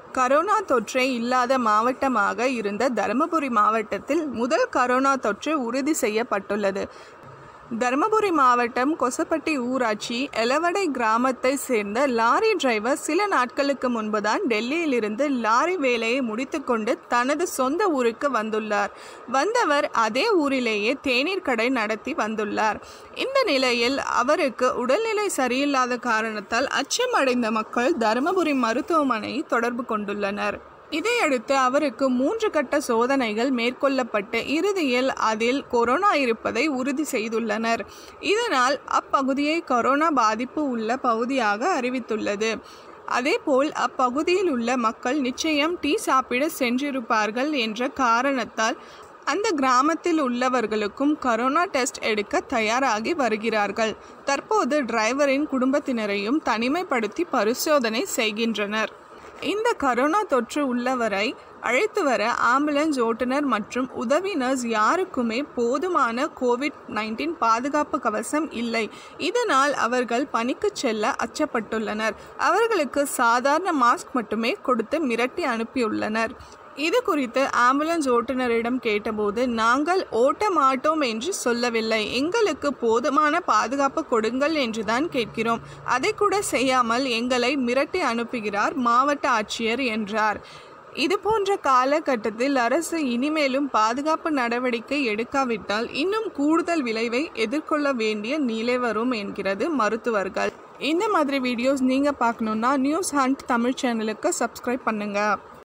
corona தொற்றே இல்லாத மாவட்டமாக இருந்த தருமபுரி மாவட்டத்தில் முதல் கரோனா தொற்று உறுதி செய்யப்பட்டுள்ளது தருமபுரி மாவட்டம் கொசப்பட்டி ஊராட்சி எலவடை கிராமத்தை சேர்ந்த லாரி டிரைவர் சில நாட்களுக்கு முன்புதான் டெல்லியிலிருந்து லாரி வேலையை முடித்துக்கொண்டு தனது சொந்த ஊருக்கு வந்துள்ளார் வந்தவர் அதே ஊரிலேயே தேநீர் கடை நடத்தி வந்துள்ளார் இந்த நிலையில் அவருக்கு உடல்நிலை சரியில்லாத காரணத்தால் அச்சமடைந்த மக்கள் தருமபுரி மருத்துவமனையை தொடர்பு கொண்டுள்ளனர் இதையடுத்து அவருக்கு மூன்று கட்ட சோதனைகள் மேற்கொள்ளப்பட்டு இறுதியில் அதில் கொரோனா இருப்பதை உறுதி செய்துள்ளனர் இதனால் அப்பகுதியை கொரோனா பாதிப்பு உள்ள பகுதியாக அறிவித்துள்ளது அதேபோல் அப்பகுதியில் உள்ள மக்கள் நிச்சயம் டீ சாப்பிட சென்றிருப்பார்கள் என்ற காரணத்தால் அந்த கிராமத்தில் உள்ளவர்களுக்கும் கரோனா டெஸ்ட் எடுக்க தயாராகி வருகிறார்கள் தற்போது டிரைவரின் குடும்பத்தினரையும் தனிமைப்படுத்தி பரிசோதனை செய்கின்றனர் இந்த கரோனா தொற்று உள்ளவரை அழைத்து வர ஆம்புலன்ஸ் ஓட்டுநர் மற்றும் உதவி நர்ஸ் யாருக்குமே போதுமான கோவிட் நைன்டீன் பாதுகாப்பு கவசம் இல்லை இதனால் அவர்கள் பணிக்கு செல்ல அச்சப்பட்டுள்ளனர் அவர்களுக்கு சாதாரண மாஸ்க் மட்டுமே கொடுத்து மிரட்டி அனுப்பியுள்ளனர் இது குறித்து ஆம்புலன்ஸ் ஓட்டுநரிடம் கேட்டபோது நாங்கள் ஓட்ட மாட்டோம் என்று சொல்லவில்லை எங்களுக்கு போதுமான பாதுகாப்பு கொடுங்கள் என்றுதான் கேட்கிறோம் அதை கூட செய்யாமல் எங்களை மிரட்டி அனுப்புகிறார் மாவட்ட ஆட்சியர் என்றார் இது போன்ற காலகட்டத்தில் அரசு இனிமேலும் பாதுகாப்பு நடவடிக்கை எடுக்காவிட்டால் இன்னும் கூடுதல் விளைவை எதிர்கொள்ள வேண்டிய நிலை வரும் என்கிறது மருத்துவர்கள் இந்த மாதிரி வீடியோஸ் நீங்கள் பார்க்கணுன்னா நியூஸ் ஹண்ட் தமிழ் சேனலுக்கு சப்ஸ்கிரைப் பண்ணுங்கள்